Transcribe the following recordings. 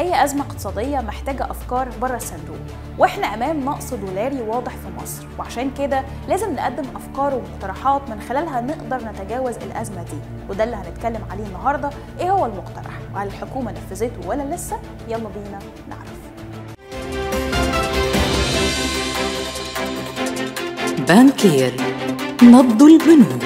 اي ازمه اقتصاديه محتاجه افكار بره الصندوق واحنا امام نقص دولاري واضح في مصر وعشان كده لازم نقدم افكار ومقترحات من خلالها نقدر نتجاوز الازمه دي وده اللي هنتكلم عليه النهارده ايه هو المقترح وهل الحكومه نفذته ولا لسه يلا بينا نعرف بانكير نبض البنوك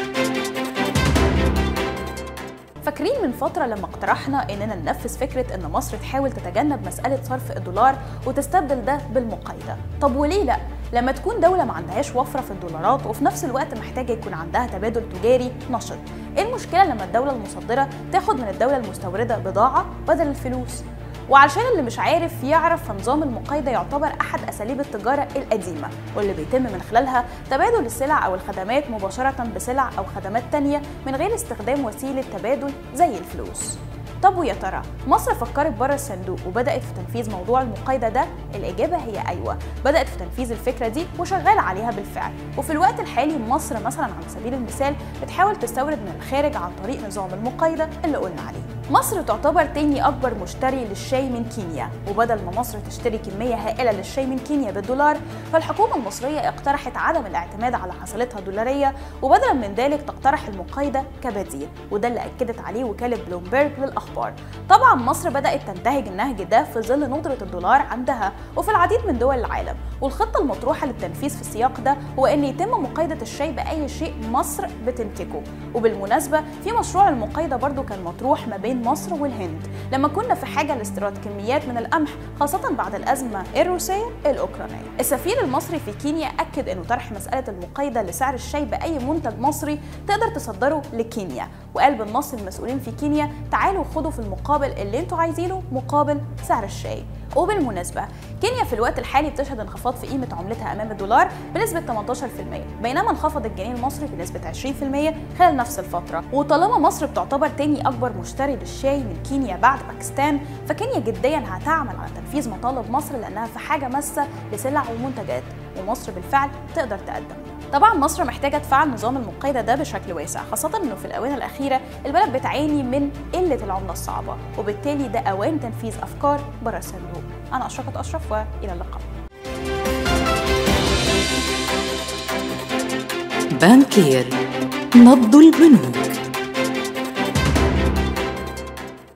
فاكرين من فترة لما اقترحنا إننا ننفذ فكرة إن مصر تحاول تتجنب مسألة صرف الدولار وتستبدل ده بالمقايضة، طب وليه لأ؟ لما تكون دولة ما عندهاش وفرة في الدولارات وفي نفس الوقت محتاجة يكون عندها تبادل تجاري نشط، إيه المشكلة لما الدولة المصدرة تاخد من الدولة المستوردة بضاعة بدل الفلوس؟ وعلشان اللي مش عارف يعرف فنظام المقايضة يعتبر أحد أساليب التجارة القديمة واللي بيتم من خلالها تبادل السلع أو الخدمات مباشرة بسلع أو خدمات تانية من غير استخدام وسيلة تبادل زي الفلوس طب ويا ترى مصر فكرت بره الصندوق وبدات في تنفيذ موضوع المقايضه ده الاجابه هي ايوه بدات في تنفيذ الفكره دي وشغاله عليها بالفعل وفي الوقت الحالي مصر مثلا على سبيل المثال بتحاول تستورد من الخارج عن طريق نظام المقايضه اللي قلنا عليه مصر تعتبر تاني اكبر مشتري للشاي من كينيا وبدل ما مصر تشتري كميه هائله للشاي من كينيا بالدولار فالحكومه المصريه اقترحت عدم الاعتماد على حصيلتها الدولاريه وبدلا من ذلك تقترح المقايضه كبديل وده اللي اكدت عليه وكاله بلومبيرج للاخبار الأخبار طبعا مصر بدأت تنتهج النهج ده في ظل ندرة الدولار عندها وفي العديد من دول العالم والخطة المطروحة للتنفيذ في السياق ده هو أن يتم مقايضة الشاي بأي شيء مصر بتنتجه وبالمناسبة في مشروع المقايضة برضو كان مطروح ما بين مصر والهند لما كنا في حاجة لاستيراد كميات من القمح خاصة بعد الأزمة الروسية الأوكرانية السفير المصري في كينيا أكد أنه طرح مسألة المقايضة لسعر الشاي بأي منتج مصري تقدر تصدره لكينيا وقال بالنص المسؤولين في كينيا تعالوا خدوا في المقابل اللي انتوا عايزينه مقابل سعر الشاي وبالمناسبة كينيا في الوقت الحالي بتشهد انخفاض في قيمة عملتها أمام الدولار بنسبة 18% بينما انخفض الجنيه المصري بنسبة 20% خلال نفس الفترة وطالما مصر بتعتبر تاني أكبر مشتري للشاي من كينيا بعد باكستان فكينيا جديا هتعمل على تنفيذ مطالب مصر لأنها في حاجة ماسة لسلع ومنتجات ومصر بالفعل تقدر تقدم طبعا مصر محتاجه تفعل نظام المقايضه ده بشكل واسع خاصه انه في الاونه الاخيره البلد بتعاني من قله العمله الصعبه وبالتالي ده اوان تنفيذ افكار بره الصندوق انا اشرفت اشرف والى اللقاء بانكير نبض البنوك